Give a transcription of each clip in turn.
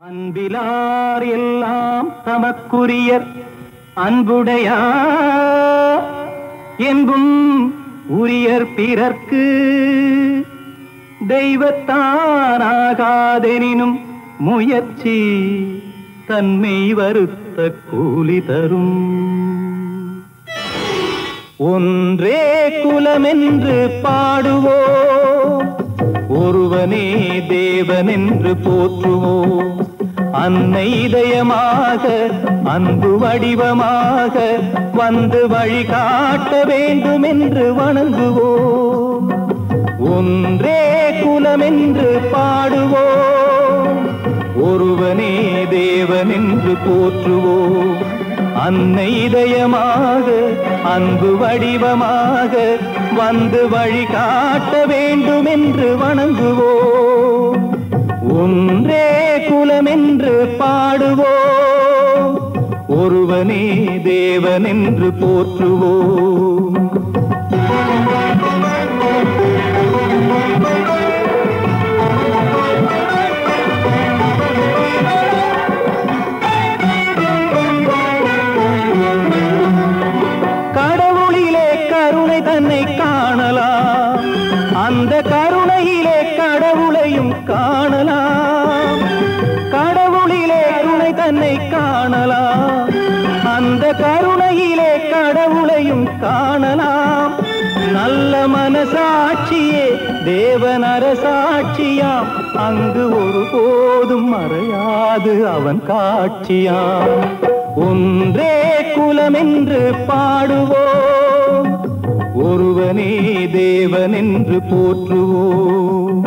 அன்பிலார் எல்லாம் தமக்குரியர் அன்புடையார் என்பும் உரியர் பிறர்க்கு தெய்வத்தானாகாதெனினும் முயற்சி தன்மை வருத்த கூலி தரும் ஒன்றே குலமென்று பாடுவோம் ஒருவனே தேவனென்று போற்றுவோம் அன்னை இதயமாக அன்பு வடிவமாக வந்து வழிகாட்ட வேண்டும் என்று வணங்குவோம் ஒன்றே குலமென்று பாடுவோம் ஒருவனே தேவனென்று போற்றுவோம் அன்னை இதயமாக அன்பு வடிவமாக வந்து வழிகாட்ட வேண்டும் என்று வணங்குவோம் ஒன்றே குலமென்று பாடுவோம் ஒருவனே தேவனென்று போற்றுவோம் கடவுளிலே கருணை தன்னை காணலாம் அந்த கருணையிலே கடவுளையும் காணலாம் கடவுளிலே கருணை தன்னை காணலாம் அந்த கருணையிலே கடவுளையும் காணலாம் நல்ல மனசாட்சியே தேவன் அரசாட்சியாம் அங்கு ஒருபோதும் மறையாது அவன் காட்சியாம் ஒன்றே குலமென்று பாடுவோம் ஒருவனே தேவனென்று போற்றுவோம்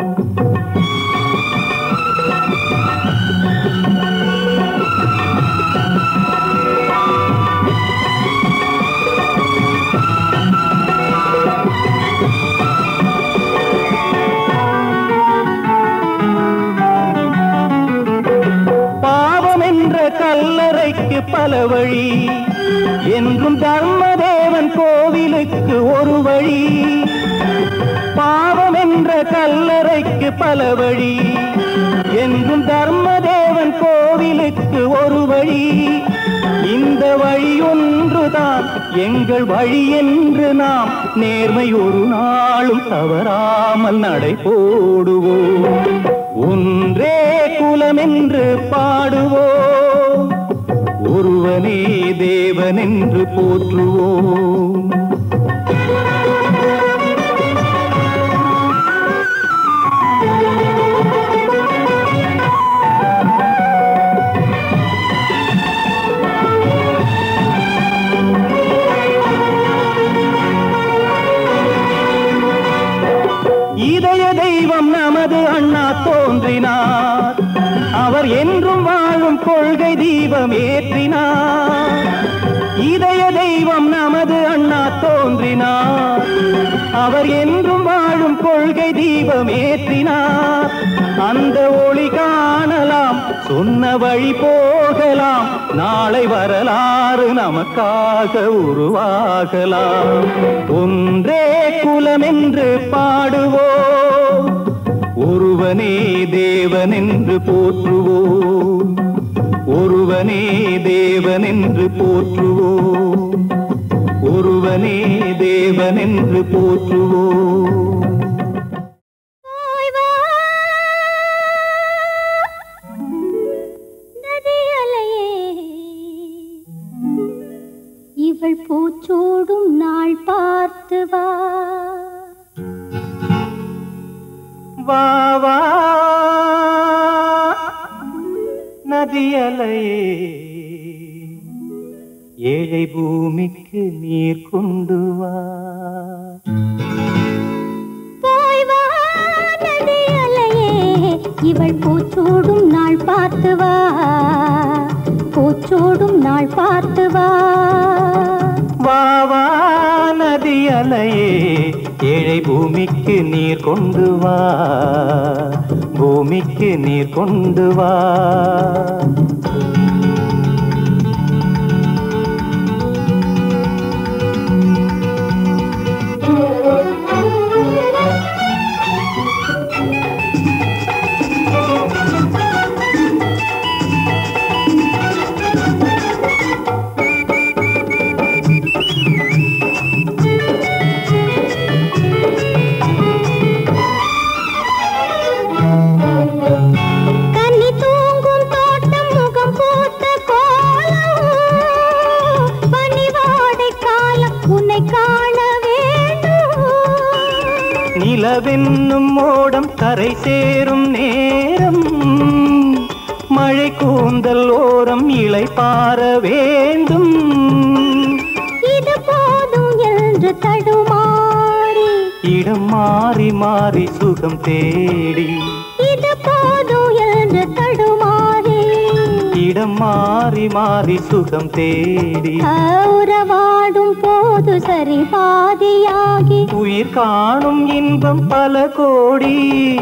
பாவம் என்ற கல்லறைக்கு பல வழி என்றும் தர்மதேவன் கோவிலுக்கு ஒரு வழி பாவம் என்ற கல்லறைக்கு பல வழி என்றும் தர்மதேவன் கோவிலுக்கு ஒரு வழி இந்த வழி ஒன்றுதான் எங்கள் வழி என்று நாம் நேர்மை ஒரு நாளும் தவறாமல் நடை போடுவோம் ஒன்றே குலமென்று பாடுவோம் ஒருவனே தேவனென்று போற்றுவோம் இதய தெய்வம் நமது அண்ணா தோன்றினார் அவர் என்றும் வாழும் கொள்கை தீபம் ஏற்றினார் இதய தெய்வம் நமது அண்ணா தோன்றினார் அவர் என்றும் வாழும் கொள்கை தீபம் ஏற்றினார் அந்த ஒளி காணலாம் சொன்ன வழி போகலாம் நாளை வரலாறு நமக்காக உருவாகலாம் ஒன்றே குலமென்று பாடுவோம் ஒருவனே தேவனென்று போற்றுவோம் ஒருவனே தேவனென்று போற்றுவோம் ஒருவனே தேவனென்று போற்றுவோம் போய் வா நதி அலையே இவள் பூச்சோடும் நாள் பார்த்து வா வா வா நதியலையே ஏழை பூமிக்கு நீர் கொண்டு வா போய் வா நதி அலையே இவள் பூச்சோடும் நாள் பார்த்து வா பூச்சோடும் நாள் பார்த்து வா வா வா நதியலையே ஏழை பூமிக்கு நீர் கொண்டு வா பூமிக்கு நீர் கொண்டு வா ஆ கரை சேரும் நேரம் மழை கூந்தல் ஓரம் இலை பார வேண்டும் இது போதும் என்று தடுமாறி இடம் மாறி மாறி சுகம் தேடி இது போதும் என்று தடுமாறி இடம் மாறி மாறி சுகம் தேடி உறவாடும் போது சரி பாதியாகி உயிர் காணும் இன்பம் பல கோடி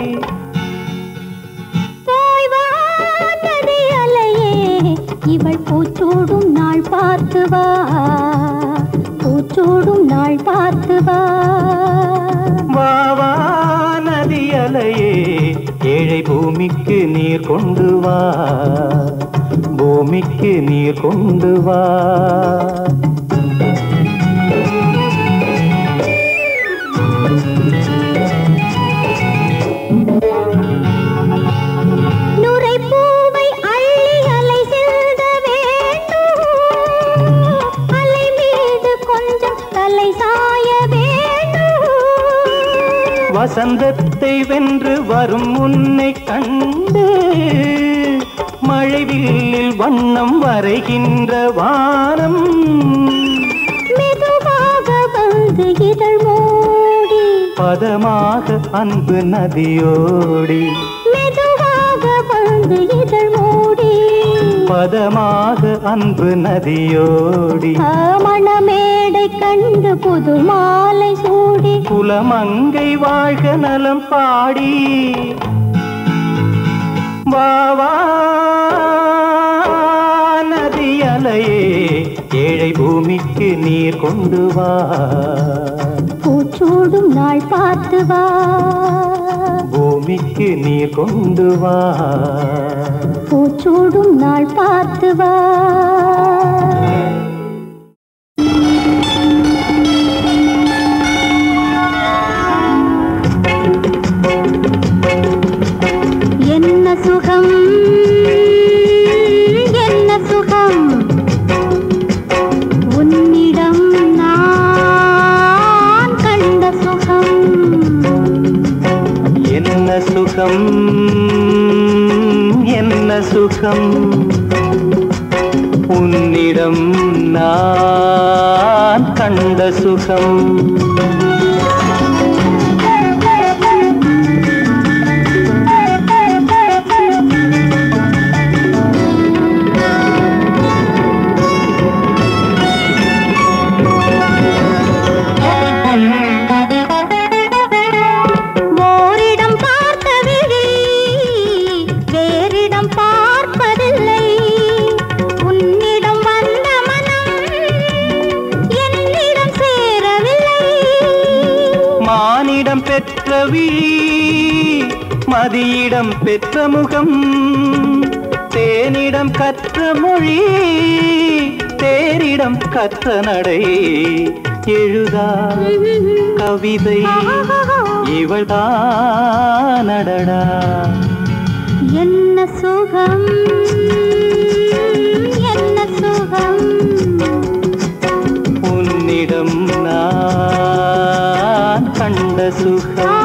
போய் வா நதி அலையே இவள் பூச்சூடும் நாள் பார்த்து வா பூச்சூடும் நாள் பார்த்து வா வா வா நதி அலையே ஏழை பூமிக்கு நீர் கொண்டு வா பூமிக்கு நீர் கொண்டு வா நுரை பூவை அள்ளி அலை செல்ல வேண்டும் அலை மீது கொஞ்சம் தலை சாய வேண்டும் வசந்தத்தை வென்று வரும் உன்னை கண்டு மழைவில்லில் வண்ணம் வரைகின்ற வானம் மெதுவாக வந்து இதழ் மூடி பதமாக அன்பு நதியோடி மெதுவாக வந்து இதழ் மூடி பதமாக அன்பு நதியோடி மணமேடை கண்டு புது மாலை சூடி குலமங்கை வாழ்க நலம் பாடி வா வா நதி அலையே ஏழை பூமிக்கு நீர் கொண்டு வா பூச்சூடும் நாள் பார்த்து வா பூமிக்கு நீர் கொண்டு வா பூச்சூடும் நாள் பார்த்து வா என்ன சுகம் என்ன சுகம் உன்னிடம் நான் கண்ட சுகம் என்ன சுகம் என்ன சுகம் உன்னிடம் நான் கண்ட சுகம் ஓரிடம் பார்த்த விழி வேறிடம் பார்ப்பதில்லை உன்னிடம் வந்த மனம் என்னிடம் சேரவில்லை மானிடம் பெற்ற விழி மதியிடம் பெற்ற முகம் தேனிடம் கற்ற மொழி தேரிடம் கற்ற நடை எழுதா கவிதை இவள்தானடடா என்ன சுகம் என்ன சுகம் உன்னிடம் நான் கண்ட சுகம்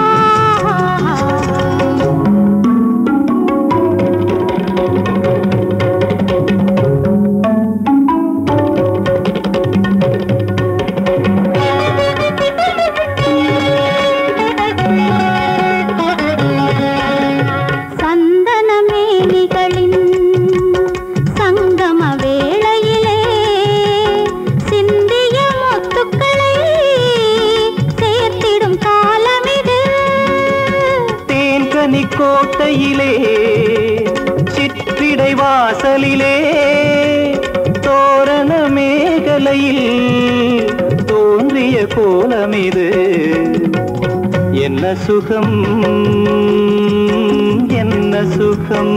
சந்தனமேனிகளின் சங்கம வேளையிலே சிந்திய முத்துக்களை சேர்த்திடும் காலமிது தேன்கனி கோட்டையிலே சிற்றிடை வாசலிலே தோரண மேகலையில் தோன்றிய கோலமிது என்ன சுகம் என்ன சுகம்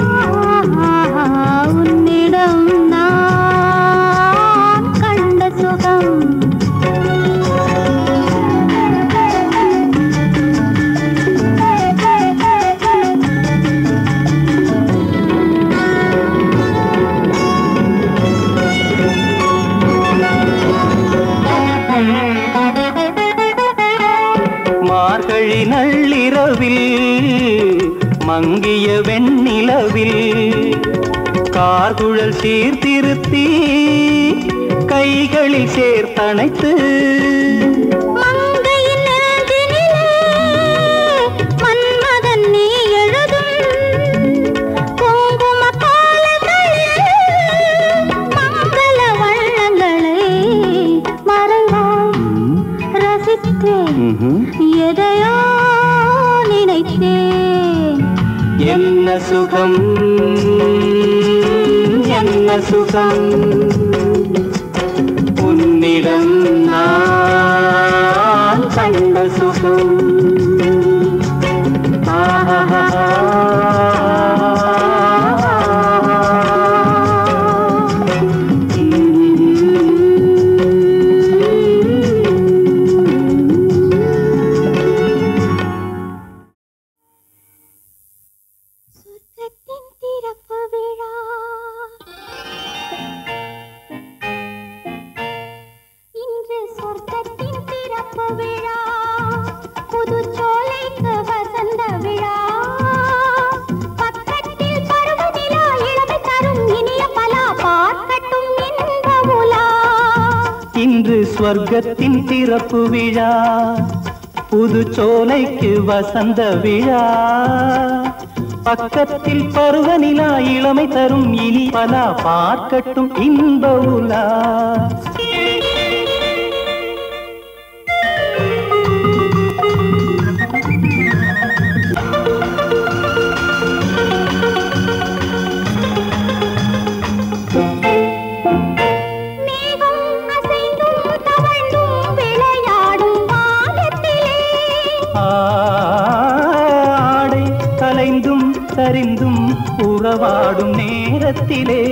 உன்னிடம் நான் கண்ட சுகம் மார்கழி நள்ளிரவில் மங்கிய வெண்ணிலவில் கார்குழல் சீர்திருத்தி கைகளில் சேர்த்தணைத்து மங்கையின் நெஞ்சினிலே மன்மதன் நீ எழுதும் குங்கும பாலங்களில் மங்கள வண்ணங்களை மறைவாய் ரசித்தேன் ம்ஹும். எதையோ நினைத்தேன் என்ன சுகம் என்ன சுகம் உன்னிடம் நான் கண்ட சுகம் சொர்க்கத்தின் திறப்பு விழா இன்று சொர்க்கத்தின் திறப்பு விழா புதுச்சோலைக்கு வசந்த விழா பக்கத்தில் பருவநிலா இளமை தரும் இனிய பலா பார்க்கட்டும் இன்ப உலா இன்று ஸ்வர்க்கத்தின் திறப்பு விழா புது சோலைக்கு வசந்த விழா பக்கத்தில் பருவநிலா இளமை தரும் இனி பலா பார்க்கட்டும் இன்ப உலா மேகம் அசைந்தும் தவழ்ந்தும் விளையாடும் வானத்திலே ஆடை கலைந்தும் சரிந்தும் உறவாடும் நேரத்திலே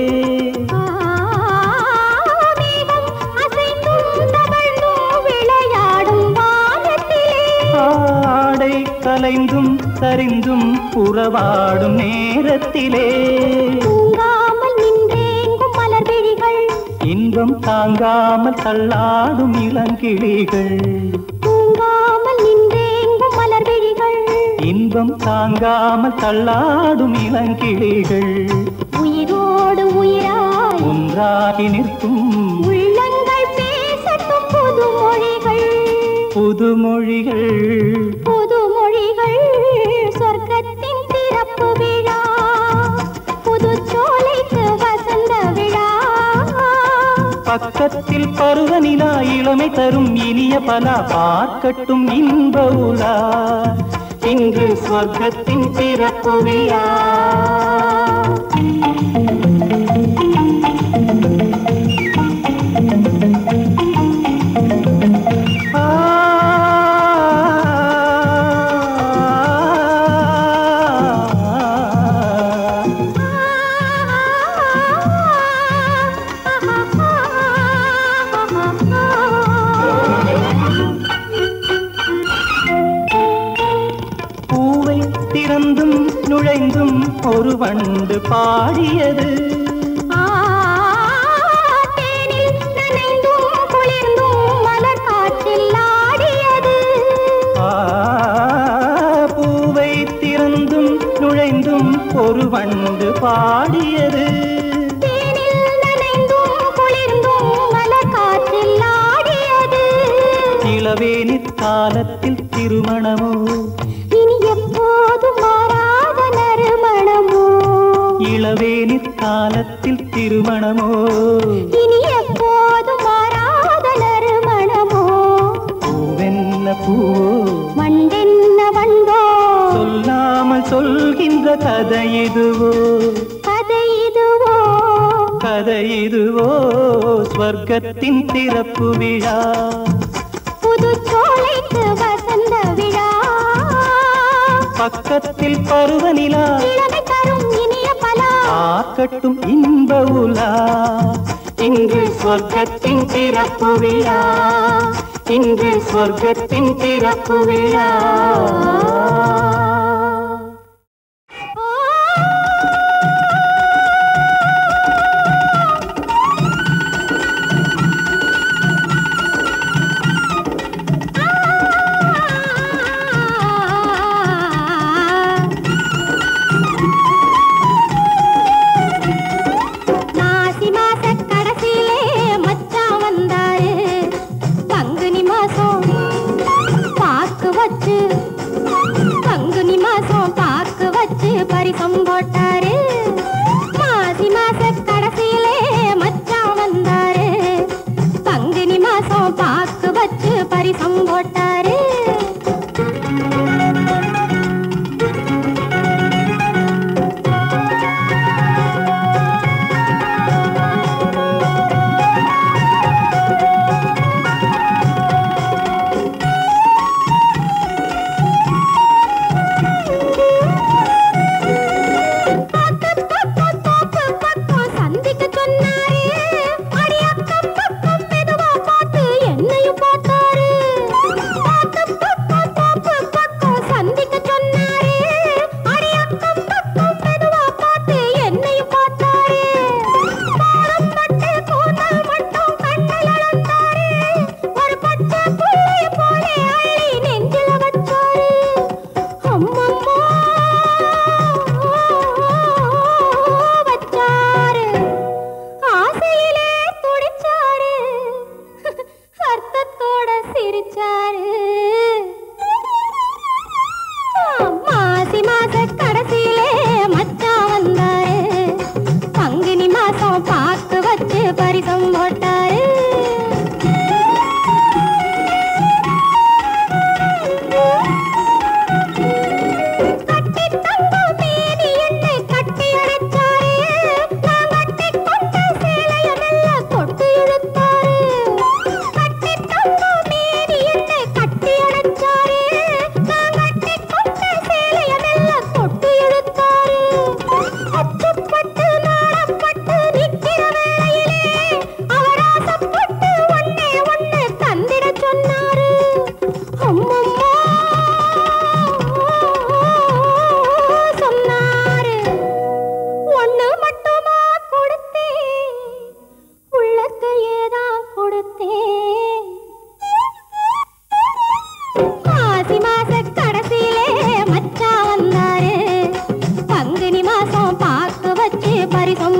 மேகம் அசைந்தும் தவழ்ந்தும் விளையாடும் வானத்திலே ஆடை கலைந்தும் சரிந்தும் உறவாடும் நேரத்திலே தூங்காமல் நின்றேங்கும் மலர் விழிகள் இன்பம் தாங்காமல் தள்ளாடும் இளங்கிளிகள் தூங்காமல் நின்றேங்கும் மலர் விழிகள் இன்பம் தாங்காமல் தள்ளாடும் இளங்கிளிகள் உயிரோடு உயிராய் ஒன்றாகி நிற்கும் உள்ளங்கள் பேசட்டும் புது மொழிகள் புதுமொழிகள் புது மொழிகள் சொர்க்கத்தின் திறப்பு விழா புது சோலைக்கு வசந்த விழா பக்கத்தில் பருவநிலா இளமை தரும் இனிய பலா பார்க்கட்டும் இன்ப உலா இன்று ஸ்வர்க்கத்தின் பிறப்பு விழா பூவை திறந்தும் நுழைந்தும் ஒரு வண்டு பாடியது ஆ, தேனில் நனைந்தும் குளிர்ந்தும் மலர் காற்றில் ஆடியது ஆ, பூவை திறந்தும் நுழைந்தும் ஒரு வண்டு பாடியது தேனில் நனைந்தும் குளிர்ந்தும் மலர் காற்றில் ஆடியது இளவேனிற் காலத்தில் திருமணமோ இனி எப்போதும் மாறாத நறுமணமோ இளவேனிற் காலத்தில் திருமணமோ இனி எப்போதும் மாறாத நறுமணமோ பூவென்ன பூவோ வண்டென்ன வண்டோ சொல்லாமல் சொல்கின்ற கதை இதுவோ கதை இதுவோ கதை இதுவோ ஸ்வர்க்கத்தின் திறப்பு விழா புது சோலைக்கு வசந்த விழா பக்கத்தில் பருவநிலா இளமை தரும் இனிய பலா பார்க்கட்டும் இன்ப உலா இன்று ஸ்வர்க்கத்தின் திறப்பு விழா இன்று ஸ்வர்க்கத்தின் திறப்பு விழா ஆ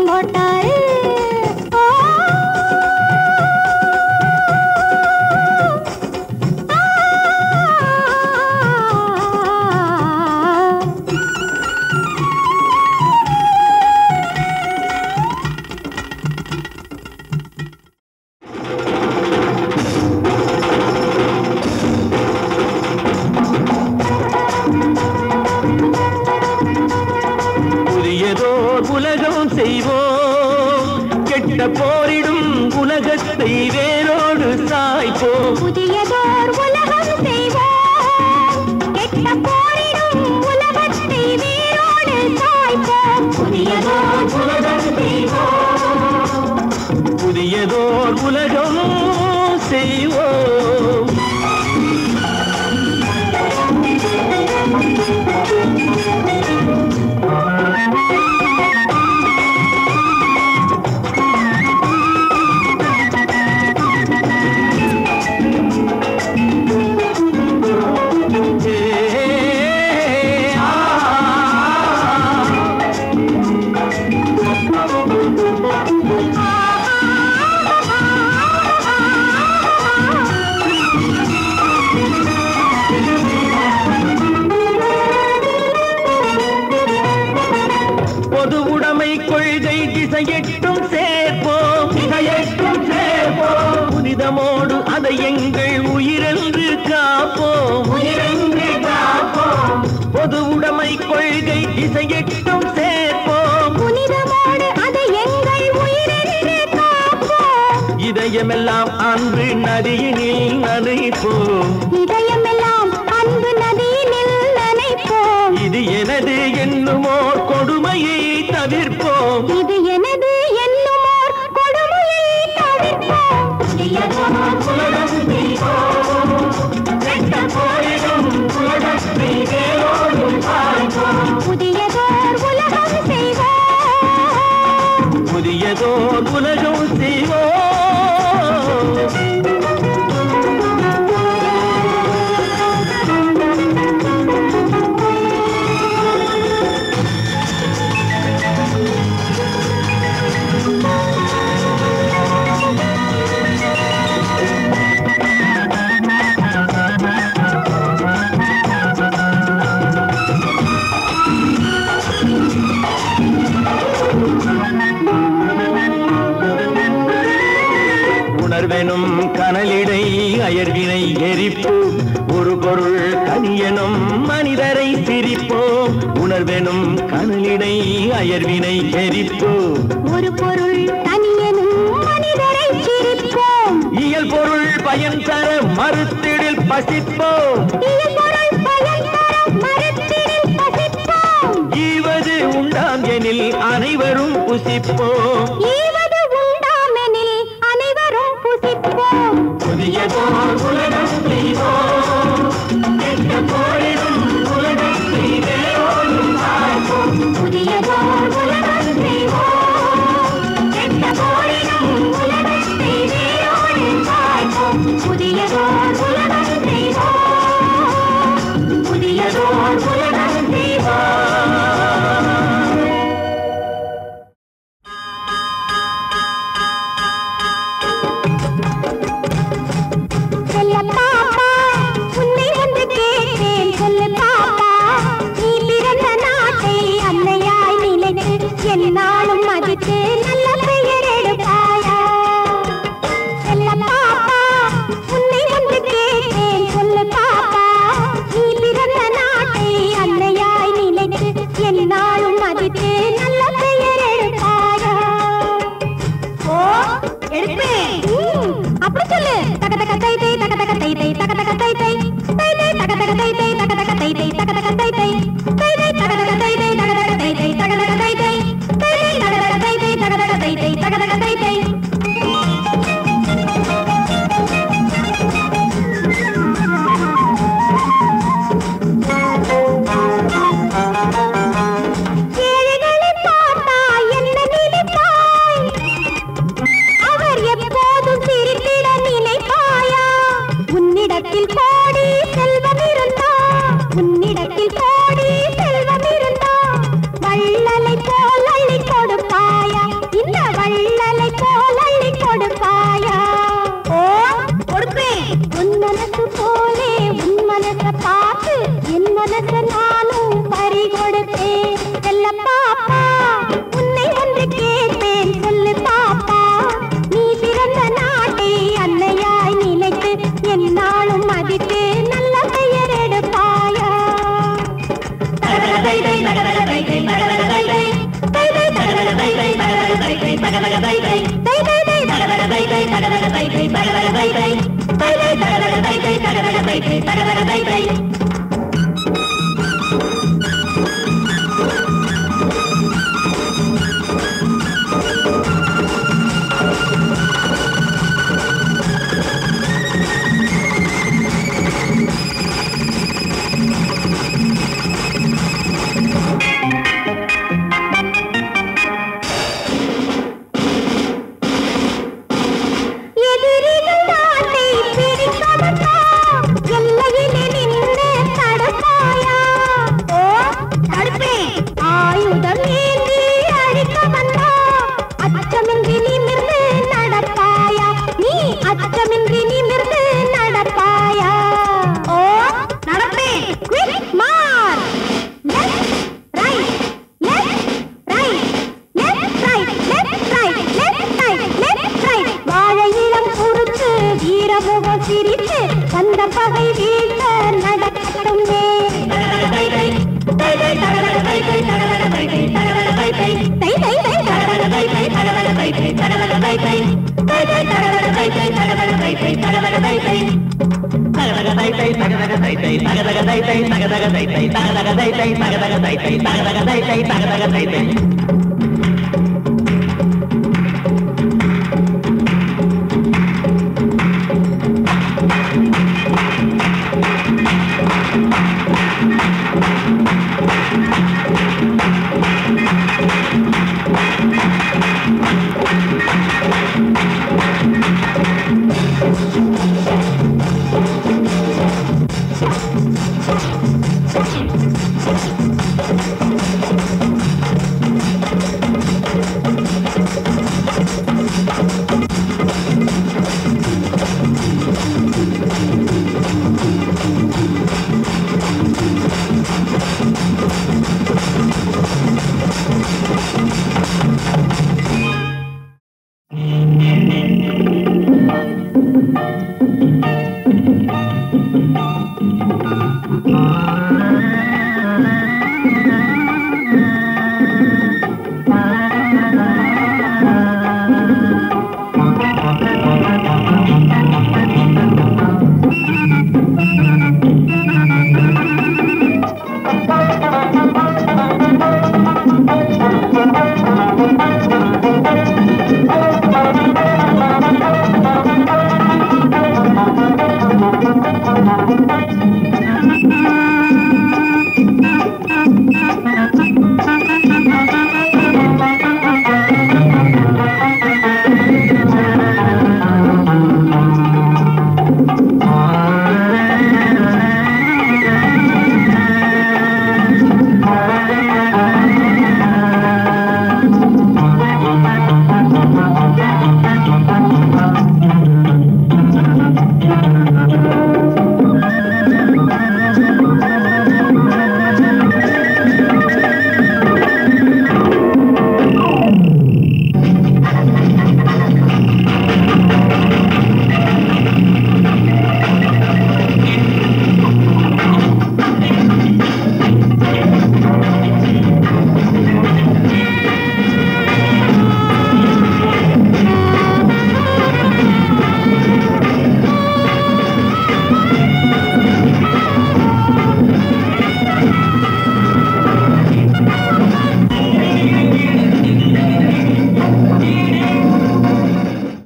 மோட்டாரு ஓ ஆ புதியதோர் உலகம் செய்வோம் கெட்ட போரிடும் உலகத்தை வேரோடு சாய்ப்போம் புதியதோர் உலகம் செய்வோம் கெட்ட போரிடும் உலகத்தை வேரோடு சாய்ப்போம் புதியதோர் உலகம் செய்வோம் புதியதோர் உலகம் செய்வோம் ஏ, ஆ, பொது உடைமை கொள்கை திசையெட்டும் சேர்ப்போம் திசையெட்டும் சேர்ப்போம் புனிதமோடு அதை எங்கள் உயிரென்று காப்போம் உயிரென்று காப்போம் பொது உடைமை கொள்கை திசையெட்டும் சேர்ப்போம் புனிதமோடு அதை எங்கள் உயிரென்று காப்போம் இதயமெல்லாம் அன்பு நதியினில் நனைப்போம் இதயமெல்லாம் அன்பு நதியினில் நனைப்போம் இது எனது என்னுமோர் கொடுமையை தவிர்ப்போம் இது எனது என்னுமோர் கொடுமையை தவிர்ப்போம் புதியதோர் உலகம் செய்வோம் கெட்ட போரிடும் உலகத்தை வேரோடு சாய்ப்போம் புதியதோர் உலகம் செய்வோம் புதியதோர் உலகம் செய்வோம் உணர்வெனும் கனலிடை அயர்வினை எரிப்போம் ஒரு பொருள் கனியனும் மனிதரை சிரிப்போம் உணர்வெனும் கனலிடை அயர்வினை எரிப்போம் ஒரு பொருள் தனியனும் மனிதரை சிரிப்போம் இயல் பொருள் பயன் தர மறுத்திடில் பசிப்போம் இயல் பொருள் பயன் தர மரத்தினில் பசிப்போம் ஈவது உண்டாம் எனில் அனைவரும் புசிப்போம் ஈவது உண்டாமெனில் அனைவரும் புசிப்போம் புதியதோர் உலகம் செய்வோம் கெட்ட போரிடும் உலகத்தை வேரோடு சாய்ப்போம் புதியதோர் உலகம் செய்வோம் கெட்ட போரிடும் உலகத்தை வேரோடு சாய்ப்போம் புதியதோர் உலகம் செய்வோம் புதியதோர் உலகம் செய்வோம் செல்ல பாப்பா உன்னை வந்து கேட்டேன் சொல்லு பாப்பா நீ பிறந்த நாட்டை அன்னையாய் நினைத்து என்னாலும் மதித்து நல்ல பெயர் எடுப்பாயா செல்ல பாப்பா உன்னை வந்து கேட்டேன் சொல்லு பாப்பா நீ பிறந்த நாட்டை அன்னையாய் நினைத்து என்னாலும் மதித்து நல்ல பெயர் எடுப்பாயா ஓ எடுப்பேன் அப்படி சொல்லு தக தக தை தை தக தக தை தை தக தக தை தை தை தை தக தக தை தை தக தக தை தை தக தக தை தை தை தை தக தக தை தை தக தக தை தை தக தக தை தை தை தை தக தக தை தை தக தக தை தை தக தக தை தை ஏழைகளை பார்த்தா என்ன நினைப்பாய் அவர் எப்போதும் சிரித்திட நினைப்பாயா உன்னிடத்தில் கோடி செல்வம் இருந்தா உன்னிடத்தில் கோடி செல்வம் இருந்தா வள்ளலை போல் அள்ளி கொடுப்பாயா எதிரிகள் நாட்டை பிடிக்கவட்டா எல்லையிலே நின்று தடுப்பாயா ஓ தடுப்பேன் ஆயுதம் ஏந்தி அழிக்க வந்தா அச்சமின்றி நிமிர்ந்து நடப்பாயா நீ அச்சமின்றி நிமிர்ந்து நடப்பாயா ஓ நடப்பேன் quick march left right left right left right left right left right left right வாழை இளம் குறுக்கு வீரமுகம் சிரித்து வந்த பகை வீழ்த்த நடக்கட்டுமே தை தை தகதக